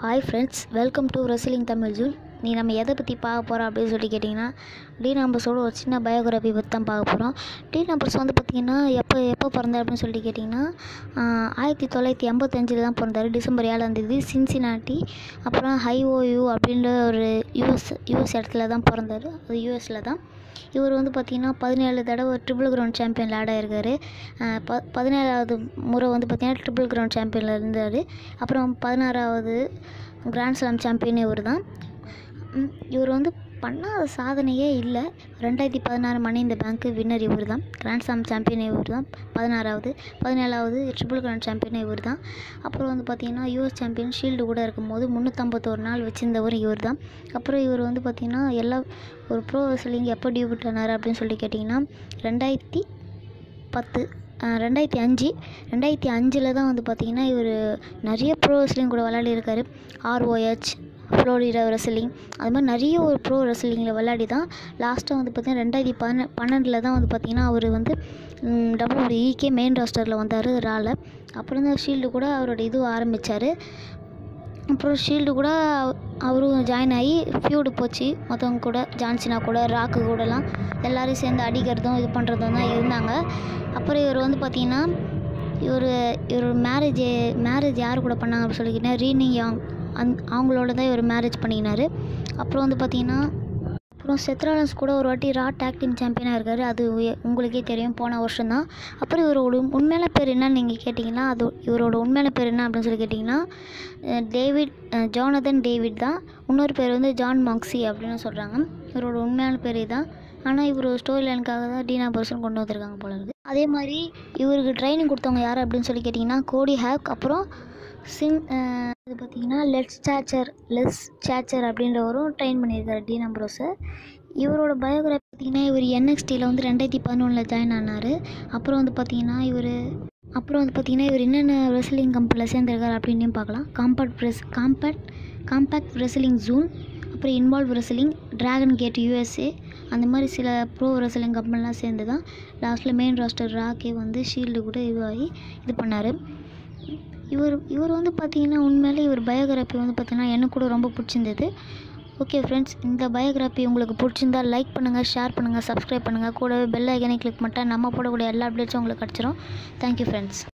hi friends welcome to wrestling Tamil ஜூல் நீ நம்ம எதை பற்றி பார்க்க போகிறோம் அப்படின்னு சொல்லி கேட்டிங்கன்னா டி நம்பர்ஸோட ஒரு சின்ன பயோகிராஃபி பற்றி தான் பார்க்க போகிறோம் டி நம்பர்ஸ் வந்து பார்த்திங்கன்னா எப்போ எப்போ பிறந்தார் அப்படின்னு சொல்லி கேட்டிங்கன்னா ஆஹ், ஆயிரத்தி தொள்ளாயிரத்தி எண்பத்தஞ்சில் தான் பிறந்தார் டிசம்பர் ஏழாம் தேதி சின்சினாட்டி அப்புறம் ஹைஓயு அப்படின்ற ஒரு யூஎஸ் யூஎஸ் இடத்துல தான் பிறந்தார் அது யூஎஸில் தான் இவர் வந்து பார்த்திங்கன்னா பதினேழு தடவை ட்ரிபிள் கிரவுண்ட் சாம்பியன் ஆட இருக்கார் ப பதினேழாவது முறை வந்து பார்த்திங்கன்னா ட்ரிபிள் கிரவுண்ட் சாம்பியனில் இருந்தார் அப்புறம் பதினாறாவது கிராண்ட் ஸ்லாம் சாம்பியன் இவர் தான் ம், இவர் வந்து பண்ணாத சாதனையே இல்லை ரெண்டாயிரத்தி பதினாறு மணி இந்த பேங்க்கு வின்னர் இவர் தான் கிராண்ட் ஸ்லாம் சாம்பியன் இவர் தான் பதினாறாவது பதினேழாவது ட்ரிபிள் கிராண்ட் சாம்பியன் இவர் தான் அப்புறம் வந்து பார்த்திங்கன்னா யூஎஸ் சாம்பியன் ஷீல்டு கூட இருக்கும்போது முந்நூற்றம்பத்தோரு நாள் வச்சிருந்தவர் இவர் தான் அப்புறம் இவர் வந்து பார்த்திங்கன்னா எல்லா ஒரு ப்ரோ ரெஸ்லிங் எப்போ டியூபிட் ஆனார் அப்படின்னு சொல்லி கேட்டிங்கன்னா ரெண்டாயிரத்தி பத்து அஹ், ரெண்டாயிரத்தி அஞ்சு ரெண்டாயிரத்தி அஞ்சில் தான் வந்து பார்த்திங்கன்னா இவர் நிறைய ப்ரோ ரெஸ்லிங் கூட விளையாடிருக்காரு ஆர்ஓஹெச் ஃப்ளோரிடா ரெஸ்லிங் அது மாதிரி நிறைய ஒரு ப்ரோ ரெஸ்லிங்கில் விளையாடி தான் லாஸ்ட்டாக வந்து பார்த்திங்கன்னா ரெண்டாயிரத்தி பதின பன்னெண்டில் தான் வந்து பார்த்திங்கன்னா அவர் வந்து டபிள்யூஇகே மெயின் ராஸ்டரில் வந்தார் ரால அப்புறம் தான் ஷீல்டு கூட அவரோட இது ஆரம்பித்தார் அப்புறம் ஷீல்டு கூட அவ- அவரும் ஜாயின் ஆகி ஃபியூடு போச்சு மற்றவங்க கூட ஜான்சினா கூட ராக்கு கூடலாம் எல்லாரையும் சேர்ந்து அடிக்கிறதும் இது பண்ணுறதும் தான் இருந்தாங்க அப்புறம் இவர் வந்து பார்த்திங்கன்னா இவர் இவர் மேரேஜ் மேரேஜ் யார் கூட பண்ணாங்க அப்படின்னு சொல்லிக்கிட்டேன் ரீனிங் யாங் அந் அவங்களோட தான் இவர் மேரேஜ் பண்ணிக்கினாரு அப்புறம் வந்து பார்த்திங்கன்னா அப்புறம் செத்ராலன்ஸ் கூட ஒரு வாட்டி ரா டேக் டீம் சாம்பியனாக இருக்கார் அது உய- உங்களுக்கே தெரியும் போன வருஷம் தான் அப்புறம் இவரோட உண்மையான பேர் என்னன்னு நீங்கள் கேட்டிங்கன்னா அது இவரோட உண்மையான பேர் என்ன அப்படின்னு சொல்லி கேட்டிங்கன்னா அஹ் டேவிட் அஹ் ஜோனதன் டேவிட் தான் இன்னொரு பேர் வந்து ஜான் மாக்ஸி அப்படின்னு சொல்கிறாங்க இவரோட உண்மையான பேர் தான் ஆனால் இவர் ஸ்டோரி லைனுக்காக தான் டீனா பர்சன் கொண்டு வந்திருக்காங்க போல இருக்குது அதே மாதிரி இவருக்கு ட்ரைனிங் கொடுத்தவங்க யார் அப்படின்னு சொல்லி கேட்டிங்கன்னா கோடி ஹேக் அப்புறம் சிங் அஹ் இது பார்த்தீங்கன்னா லெட்ஸ் சேச்சர் லெஸ் சேச்சர் அப்படின்றவரும் ட்ரெயின் பண்ணியிருக்காரு டி நம்பரோஸை இவரோட பயோகிராஃபி பார்த்தீங்கன்னா இவர் என்எக்ஸ்டியில் வந்து ரெண்டாயிரத்தி பதினொன்றில் ஜாயின் ஆனார் அப்புறம் வந்து பார்த்தீங்கன்னா இவர் அப்புறம் வந்து பார்த்தீங்கன்னா இவர் என்னென்ன ரெஸ்லிங் கம்பெனியில் சேர்ந்துருக்காரு அப்படின்னு பார்க்கலாம் காம்பேக்ட் ரெஸ் காம்பேக்ட் காம்பேக்ட் ரெஸ்லிங் ஜூன் அப்புறம் involve wrestling Dragon Gate USA அந்த மாதிரி சில ப்ரோ ரெஸ்லிங் கம்பெனிலாம் சேர்ந்து தான் லாஸ்ட்டில் மெயின் ராஸ்டர் ராக்கே வந்து ஷீல்டு கூட இதுவாகி இது பண்ணார் இவர் இவர் வந்து பார்த்தீங்கன்னா உண்மையிலே இவர் பயோகிராஃபி வந்து பார்த்தீங்கன்னா எனக்கு கூட ரொம்ப பிடிச்சிருந்தது ஓகே ஃப்ரெண்ட்ஸ் இந்த பயோகிராஃபி உங்களுக்கு பிடிச்சிருந்தா லைக் பண்ணுங்கள் ஷேர் பண்ணுங்கள் சப்ஸ்கிரைப் பண்ணுங்கள் கூடவே பெல் ஐக்கனை கிளிக் பண்ணிட்டா நம்ம போடக்கூடிய எல்லா அப்டேட்ஸும் உங்களுக்கு கிடச்சிரும் தேங்க்யூ ஃப்ரெண்ட்ஸ்